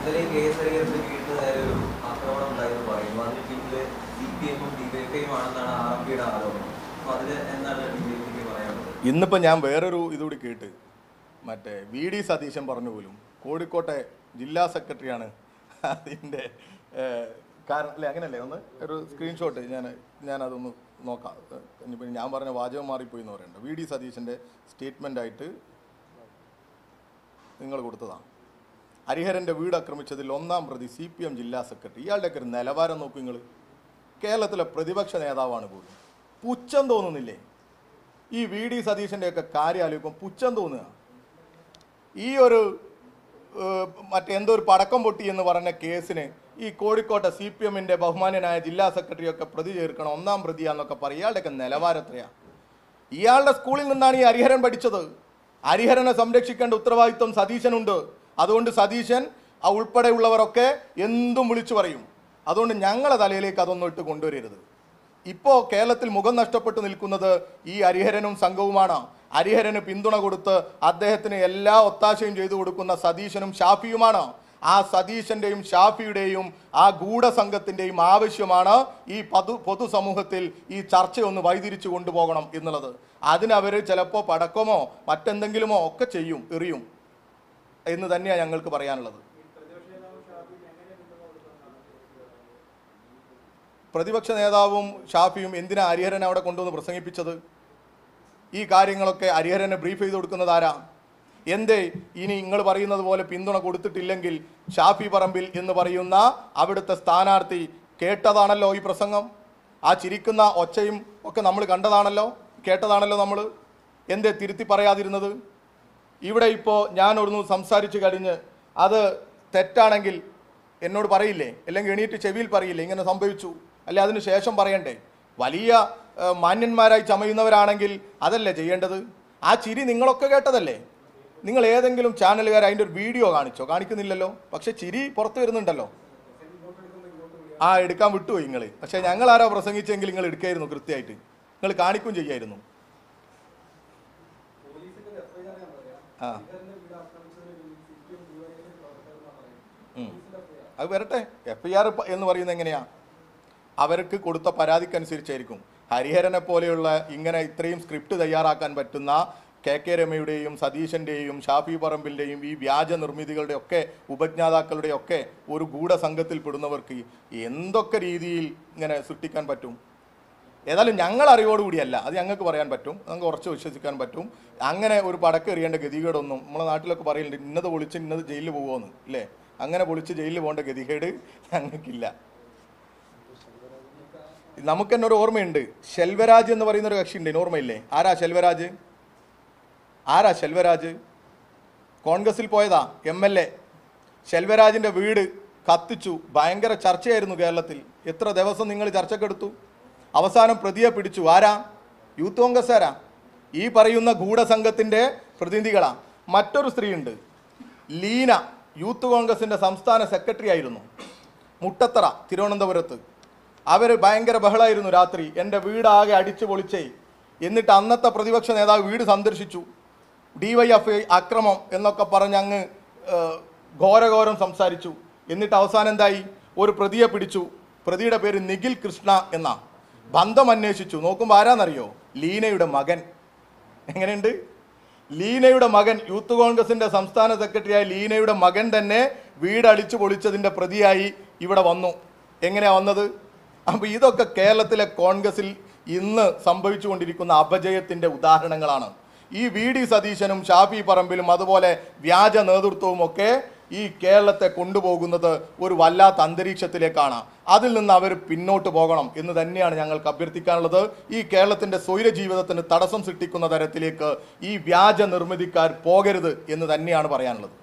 ഇന്നലെ കേസ് ഹരിഹരന്റെ വീട്ടിൽ നേരെ ഒരു ആക്രമണം ഉണ്ടായെന്ന് പറയുന്നു അതിന് പിന്നില് സി പി എമ്മും ഡിവൈഎഫ്ഐയും ആണെന്നാണ് ആർ പിയുടെ ആരോപണം അപ്പൊ അതിന് എന്താണ് ഡിവൈഎഫ്ഐക്ക് പറയാനുള്ളത് ഇന്നിപ്പോൾ ഞാൻ വേറൊരു ഇതുകൂടി കേട്ട് മറ്റേ വി ഡി സതീശൻ പറഞ്ഞു പോലും കോഴിക്കോട്ടെ ജില്ലാ സെക്രട്ടറിയാണ് അതിൻ്റെ ഏഹ്, കാരണം അല്ലേ അങ്ങനല്ലേ ഒന്ന് ഒരു സ്ക്രീൻഷോട്ട് ഞാൻ ഞാനതൊന്ന് നോക്കാം ഇനിയിപ്പോൾ ഞാൻ പറഞ്ഞ വാചകം മാറിപ്പോയി എന്ന് പറയുന്നുണ്ട് വി ഡി സതീശൻ്റെ സ്റ്റേറ്റ്മെൻ്റ് ആയിട്ട് നിങ്ങൾ കൊടുത്തതാണ് ഹരിഹരൻ്റെ വീട് ആക്രമിച്ചതിൽ ഒന്നാം പ്രതി സി പി എം ജില്ലാ സെക്രട്ടറി ഇയാളുടെയൊക്കെ ഒരു നിലവാരം നോക്കൂ നിങ്ങൾ കേരളത്തിലെ പ്രതിപക്ഷ നേതാവാണ് പോലും പുച്ഛം തോന്നുന്നില്ലേ ഈ വി ഡി സതീശൻ്റെയൊക്കെ കാര്യം ആലോചിക്കുമ്പോൾ പുച്ഛം തോന്നുക ഈ ഒരു ഏഹ്, മറ്റെന്തോ ഒരു പടക്കം പൊട്ടി എന്ന് പറഞ്ഞ കേസിന് ഈ കോഴിക്കോട്ടെ സി പി എമ്മിൻ്റെ ബഹുമാന്യനായ ജില്ലാ സെക്രട്ടറിയൊക്കെ പ്രതി ചേർക്കണം ഒന്നാം പ്രതിയാന്നൊക്കെ പറയും ഇയാളുടെയൊക്കെ നിലവാരം എത്രയാ ഇയാളുടെ സ്കൂളിൽ നിന്നാണ് ഈ ഹരിഹരൻ പഠിച്ചത് ഹരിഹരനെ സംരക്ഷിക്കേണ്ട ഉത്തരവാദിത്വം സതീശനുണ്ട് അതുകൊണ്ട് സതീശൻ ആ ഉൾപ്പെടെയുള്ളവരൊക്കെ എന്തും വിളിച്ചു പറയും അതുകൊണ്ട് ഞങ്ങളെ തലയിലേക്ക് അതൊന്നും ഇട്ട് കൊണ്ടുവരരുത് ഇപ്പോൾ കേരളത്തിൽ മുഖം നഷ്ടപ്പെട്ടു നിൽക്കുന്നത് ഈ ഹരിഹരനും സംഘവുമാണ് ഹരിഹരന് പിന്തുണ കൊടുത്ത് അദ്ദേഹത്തിന് എല്ലാ ഒത്താശയും ചെയ്തു കൊടുക്കുന്ന സതീശനും ഷാഫിയുമാണ് ആ സതീശന്റെയും ഷാഫിയുടെയും ആ ഗൂഢസംഘത്തിന്റെയും ആവശ്യമാണ് ഈ പൊതു പൊതുസമൂഹത്തിൽ ഈ ചർച്ചയൊന്ന് വൈതിരിച്ചു കൊണ്ടുപോകണം എന്നുള്ളത് അതിനവർ ചിലപ്പോൾ പടക്കമോ മറ്റെന്തെങ്കിലുമോ ഒക്കെ ചെയ്യും എറിയും എന്ന് തന്നെയാണ് ഞങ്ങൾക്ക് പറയാനുള്ളത് പ്രതിപക്ഷ നേതാവും ഷാഫിയും എന്തിനാ ഹരിഹരൻ അവിടെ കൊണ്ടുവന്ന് പ്രസംഗിപ്പിച്ചത് ഈ കാര്യങ്ങളൊക്കെ ഹരിഹരനെ ബ്രീഫ് ചെയ്ത് കൊടുക്കുന്നത് ആരാ എന്തേ ഇനി നിങ്ങൾ പറയുന്നത് പോലെ പിന്തുണ കൊടുത്തിട്ടില്ലെങ്കിൽ ഷാഫി പറമ്പിൽ എന്ന് പറയുന്ന അവിടുത്തെ സ്ഥാനാർത്ഥി കേട്ടതാണല്ലോ ഈ പ്രസംഗം ആ ചിരിക്കുന്ന ഒച്ചയും ഒക്കെ നമ്മൾ കണ്ടതാണല്ലോ കേട്ടതാണല്ലോ നമ്മൾ എന്തേ തിരുത്തി പറയാതിരുന്നത് ഇവിടെ ഇപ്പോൾ ഞാൻ ഒന്ന് സംസാരിച്ച് കഴിഞ്ഞ് അത് തെറ്റാണെങ്കിൽ എന്നോട് പറയില്ലേ അല്ലെങ്കിൽ എണീറ്റ് ചെവിയിൽ പറയില്ലേ ഇങ്ങനെ സംഭവിച്ചു അല്ലെ അതിന് ശേഷം പറയണ്ടേ വലിയ ഏഹ്, മാന്യന്മാരായി ചമയുന്നവരാണെങ്കിൽ അതല്ലേ ചെയ്യേണ്ടത് ആ ചിരി നിങ്ങളൊക്കെ കേട്ടതല്ലേ നിങ്ങൾ ഏതെങ്കിലും ചാനലുകാർ അതിൻ്റെ ഒരു വീഡിയോ കാണിച്ചോ കാണിക്കുന്നില്ലല്ലോ പക്ഷെ ചിരി പുറത്തു വരുന്നുണ്ടല്ലോ ആ എടുക്കാൻ വിട്ടുപോയി നിങ്ങൾ പക്ഷെ ഞങ്ങൾ ആരാ പ്രസംഗിച്ചെങ്കിൽ നിങ്ങൾ എടുക്കായിരുന്നു കൃത്യമായിട്ട് നിങ്ങൾ കാണിക്കും ചെയ്യായിരുന്നു ആ ഉം. അത് വരട്ടെ എഫ് ഐ ആർ എന്ന് പറയുന്നത് എങ്ങനെയാ അവർക്ക് കൊടുത്ത പരാതിക്കനുസരിച്ചായിരിക്കും ഹരിഹരനെ പോലെയുള്ള ഇങ്ങനെ ഇത്രയും സ്ക്രിപ്റ്റ് തയ്യാറാക്കാൻ പറ്റുന്ന കെ കെ രമയുടെയും സതീശന്റെയും ഷാഫി പറമ്പിന്റെയും ഈ വ്യാജ നിർമ്മിതികളുടെ ഒക്കെ ഉപജ്ഞാതാക്കളുടെ ഒക്കെ ഒരു ഗൂഢസംഘത്തിൽ പെടുന്നവർക്ക് എന്തൊക്കെ രീതിയിൽ ഇങ്ങനെ സൃഷ്ടിക്കാൻ പറ്റും ഏതായാലും ഞങ്ങൾ അറിവോടുകൂടിയല്ല അത് ഞങ്ങൾക്ക് പറയാൻ പറ്റും നമുക്ക് ഉറച്ച് വിശ്വസിക്കാൻ പറ്റും അങ്ങനെ ഒരു പടക്കം എറിയേണ്ട ഗതികേടൊന്നും നമ്മളെ നാട്ടിലൊക്കെ പറയലുണ്ട് ഇന്നത് പൊളിച്ച് ഇന്നത് ജയിലിൽ പോകുമെന്ന് അല്ലേ അങ്ങനെ പൊളിച്ച് ജയിലിൽ പോകേണ്ട ഗതികേട് ഞങ്ങൾക്കില്ല നമുക്ക് തന്നെ ഒരു ഓർമ്മയുണ്ട് ശെൽവരാജ് എന്ന് പറയുന്ന ഒരു കക്ഷി ഉണ്ട് ഇതിന് ഓർമ്മയില്ലേ ആരാ ശെൽവരാജ് ആരാ ശെൽവരാജ് കോൺഗ്രസിൽ പോയതാ എം എൽ എ ശെൽവരാജിന്റെ വീട് കത്തിച്ചു ഭയങ്കര ചർച്ചയായിരുന്നു കേരളത്തിൽ എത്ര ദിവസം നിങ്ങൾ ചർച്ചക്കെടുത്തു അവസാനം പ്രതിയെ പിടിച്ചു ആരാ യൂത്ത് കോൺഗ്രസ് ആരാ ഈ പറയുന്ന ഗൂഢസംഘത്തിന്റെ പ്രതിനിധികളാ മറ്റൊരു സ്ത്രീയുണ്ട് ലീന യൂത്ത് കോൺഗ്രസിന്റെ സംസ്ഥാന സെക്രട്ടറി ആയിരുന്നു മുട്ടത്തറ തിരുവനന്തപുരത്ത് അവർ ഭയങ്കര ബഹളമായിരുന്നു രാത്രി എൻ്റെ വീടാകെ അടിച്ചു പൊളിച്ചേ എന്നിട്ട് അന്നത്തെ പ്രതിപക്ഷ നേതാവ് വീട് സന്ദർശിച്ചു ഡിവൈഎഫ്ഐ അക്രമം എന്നൊക്കെ പറഞ്ഞ് അങ്ങ് ഏഹ്, ഘോരഘോരം സംസാരിച്ചു എന്നിട്ട് അവസാനം എന്തായി ഒരു പ്രതിയെ പിടിച്ചു പ്രതിയുടെ പേര് നിഖിൽ കൃഷ്ണ എന്ന ബന്ധം അന്വേഷിച്ചു നോക്കുമ്പോൾ ആരാന്നറിയോ ലീനയുടെ മകൻ എങ്ങനെയുണ്ട് ലീനയുടെ മകൻ യൂത്ത് കോൺഗ്രസിന്റെ സംസ്ഥാന സെക്രട്ടറിയായ ലീനയുടെ മകൻ തന്നെ വീട് അടിച്ചു പൊളിച്ചതിന്റെ പ്രതിയായി ഇവിടെ വന്നു എങ്ങനെയാ വന്നത് അപ്പൊ ഇതൊക്കെ കേരളത്തിലെ കോൺഗ്രസിൽ ഇന്ന് സംഭവിച്ചുകൊണ്ടിരിക്കുന്ന അപജയത്തിന്റെ ഉദാഹരണങ്ങളാണ് ഈ വി ഡി സതീശനും ഷാഫി പറമ്പിലും അതുപോലെ വ്യാജ നേതൃത്വവും ഒക്കെ ഈ കേരളത്തെ കൊണ്ടുപോകുന്നത് ഒരു വല്ലാത്ത അന്തരീക്ഷത്തിലേക്കാണ് അതിൽ നിന്ന് അവർ പിന്നോട്ട് പോകണം എന്ന് തന്നെയാണ് ഞങ്ങൾക്ക് അഭ്യർത്ഥിക്കാനുള്ളത് ഈ കേരളത്തിന്റെ സ്വൈര ജീവിതത്തിന് തടസ്സം സൃഷ്ടിക്കുന്ന തരത്തിലേക്ക് ഈ വ്യാജ നിർമ്മിതിക്കാർ പോകരുത് എന്ന് തന്നെയാണ് പറയാനുള്ളത്